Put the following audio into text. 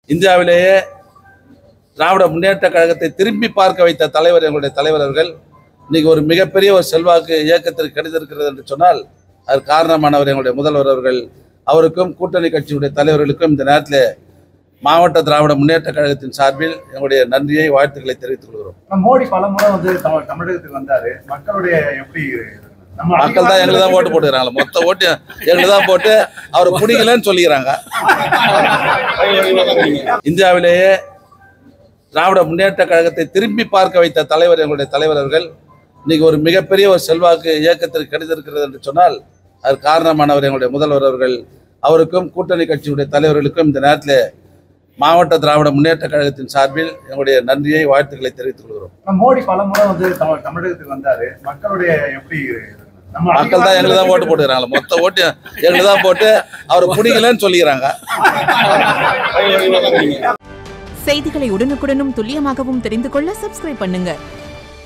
இந்தியாவிலேயே திராவிட முன்னேற்ற கழகத்தை திரும்பி பார்க்க வைத்த தலைவர் எங்களுடைய தலைவர் அவர்கள் இன்னைக்கு ஒரு மிகப்பெரிய ஒரு செல்வாக்கு இயக்கத்திற்கு கிடைத்திருக்கிறது என்று சொன்னால் அது காரணமானவர் எங்களுடைய முதல்வர் அவர்கள் அவருக்கும் கூட்டணி கட்சியுடைய தலைவர்களுக்கும் இந்த நேரத்தில் மாவட்ட திராவிட முன்னேற்ற கழகத்தின் சார்பில் எங்களுடைய நன்றியை வாழ்த்துக்களை தெரிவித்துக் கொள்கிறோம் ஆனா மோடி பலமுறை வந்து தமிழ் தமிழகத்துக்கு வந்தாரு மக்களுடைய எப்படி நம்ம மக்கள் தான் எங்களுக்கு தான் ஓட்டு போட்டுக்கிறாங்களா மொத்த ஓட்டு எங்களுக்கு தான் போட்டு அவரை பிடிக்கலன்னு சொல்லிக்கிறாங்க இந்தியாவிலேயே திராவிட முன்னேற்ற கழகத்தை திரும்பி பார்க்க வைத்த தலைவர் எங்களுடைய தலைவர் அவர்கள் இன்னைக்கு ஒரு மிகப்பெரிய ஒரு செல்வாக்கு இயக்கத்திற்கு கிடைத்திருக்கிறது என்று சொன்னால் அது காரணமானவர் எங்களுடைய முதல்வர் அவர்கள் அவருக்கும் கூட்டணி கட்சியுடைய தலைவர்களுக்கும் இந்த நேரத்தில் மாவட்ட திராவிட முன்னேற்ற கழகத்தின் சார்பில் எங்களுடைய நன்றியை வாழ்த்துக்களை தெரிவித்துக் கொள்கிறோம் ஆனா மோடி பலமுறை வந்து தமிழ் தமிழகத்துக்கு வந்தாரு மக்களுடைய எப்படி நம்ம மக்கள் தான் எங்களுக்கு தான் ஓட்டு போட்டுக்கிறாங்களா மொத்த ஓட்டு எங்களுக்கு தான் போட்டு அவரை பிடிக்கலன்னு சொல்லிக்கிறாங்க செய்திகளை உடனுக்குடனும் துல்லியமாகவும் தெரிந்து கொள்ள சப்ஸ்கிரைப் பண்ணுங்க